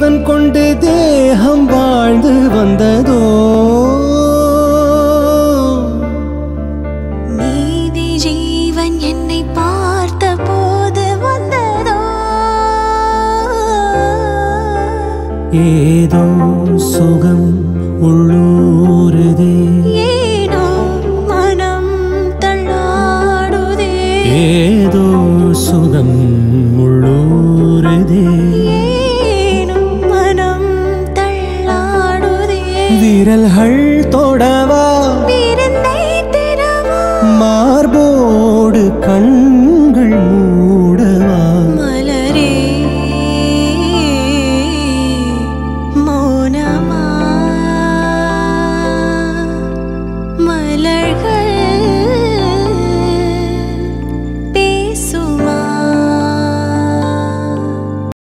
ஜீவன் கொண்டு தேகம் வாழ்ந்து வந்ததோ நீதி ஜீவன் என்னை பார்த்த போது வந்ததோ ஏதோ சுகம் உள்ளூருதே ஏனோ மனம் தள்ளாடுதே ஏதோ சுகம் உள்ளூருதே ஏனோ மனம் தள்ளாடுதே விரல்கள்